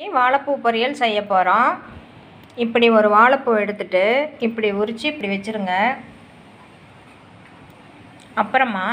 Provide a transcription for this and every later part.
வாழைப்பூ பொரியல் செய்ய போகிறோம் இப்படி ஒரு வாழைப்பூ எடுத்துட்டு இப்படி உரித்து இப்படி வச்சுருங்க அப்புறமா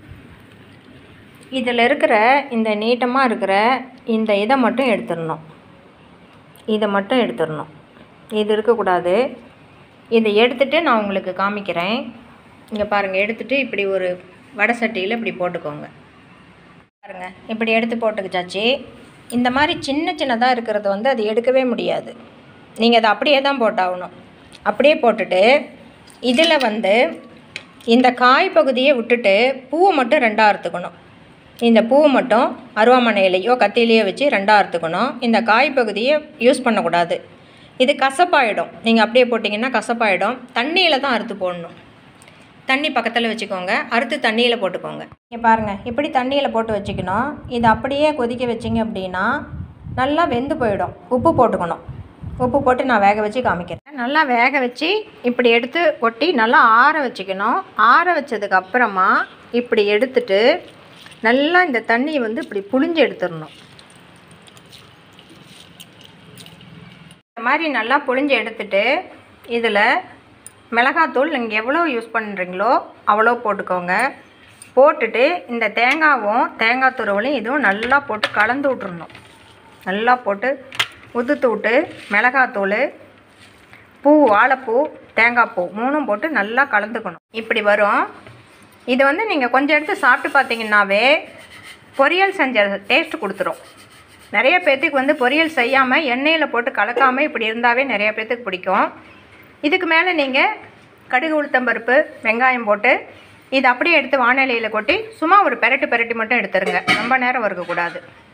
இதில் இருக்கிற இந்த நீட்டமாக இருக்கிற இந்த இதை மட்டும் எடுத்துடணும் இதை மட்டும் எடுத்துடணும் இது இருக்கக்கூடாது இதை எடுத்துட்டு நான் உங்களுக்கு காமிக்கிறேன் இங்கே பாருங்கள் எடுத்துட்டு இப்படி ஒரு வடை சட்டியில் இப்படி போட்டுக்கோங்க பாருங்கள் இப்படி எடுத்து போட்டுக்கிச்சாச்சு இந்த மாதிரி சின்ன சின்னதாக இருக்கிறது வந்து அது எடுக்கவே முடியாது நீங்கள் அதை அப்படியே தான் போட்டாகணும் அப்படியே போட்டுட்டு இதில் வந்து இந்த காய் பகுதியை விட்டுட்டு பூவை மட்டும் ரெண்டாக அறுத்துக்கணும் இந்த பூவை மட்டும் அருவாமனையிலையோ கத்தியிலையோ வச்சு ரெண்டாக அறுத்துக்கணும் இந்த காய் பகுதியை யூஸ் பண்ணக்கூடாது இது கசப்பாயிடும் நீங்கள் அப்படியே போட்டிங்கன்னா கசப்பாயிடும் தண்ணியில் தான் அறுத்து போடணும் தண்ணி பக்கத்தில் வச்சுக்கோங்க அறுத்து தண்ணியில் போட்டுக்கோங்க இங்கே பாருங்கள் இப்படி தண்ணியில் போட்டு வச்சுக்கணும் இது அப்படியே கொதிக்க வச்சிங்க அப்படின்னா நல்லா வெந்து போயிடும் உப்பு போட்டுக்கணும் உப்பு போட்டு நான் வேக வச்சு காமிக்கிறேன் நல்லா வேக வச்சு இப்படி எடுத்து கொட்டி நல்லா ஆற வச்சுக்கணும் ஆற வச்சதுக்கு அப்புறமா இப்படி எடுத்துட்டு நல்லா இந்த தண்ணியை வந்து இப்படி புழிஞ்சு எடுத்துடணும் இந்த மாதிரி நல்லா புழிஞ்சு எடுத்துட்டு இதில் மிளகாத்தூள் நீங்கள் எவ்வளோ யூஸ் பண்ணுறீங்களோ அவ்வளோ போட்டுக்கோங்க போட்டுட்டு இந்த தேங்காவும் தேங்காய் துருவலையும் இதுவும் நல்லா போட்டு கலந்து விட்றணும் நல்லா போட்டு உதுத்து விட்டு மிளகாத்தூள் பூ வாழைப்பூ தேங்காய் பூ மூணும் போட்டு நல்லா கலந்துக்கணும் இப்படி வரும் இது வந்து நீங்கள் கொஞ்சம் எடுத்து சாப்பிட்டு பார்த்தீங்கன்னாவே பொரியல் செஞ்ச டேஸ்ட் கொடுத்துரும் நிறைய பேர்த்துக்கு வந்து பொரியல் செய்யாமல் எண்ணெயில் போட்டு கலக்காமல் இப்படி இருந்தாவே நிறைய பேர்த்துக்கு பிடிக்கும் இதுக்கு மேலே நீங்கள் கடுகு உளுத்தம்பருப்பு வெங்காயம் போட்டு இது அப்படியே எடுத்து வானிலையில் கொட்டி சும்மா ஒரு பெரட்டு பெரட்டி மட்டும் எடுத்துருங்க ரொம்ப நேரம் வறுக்கக்கூடாது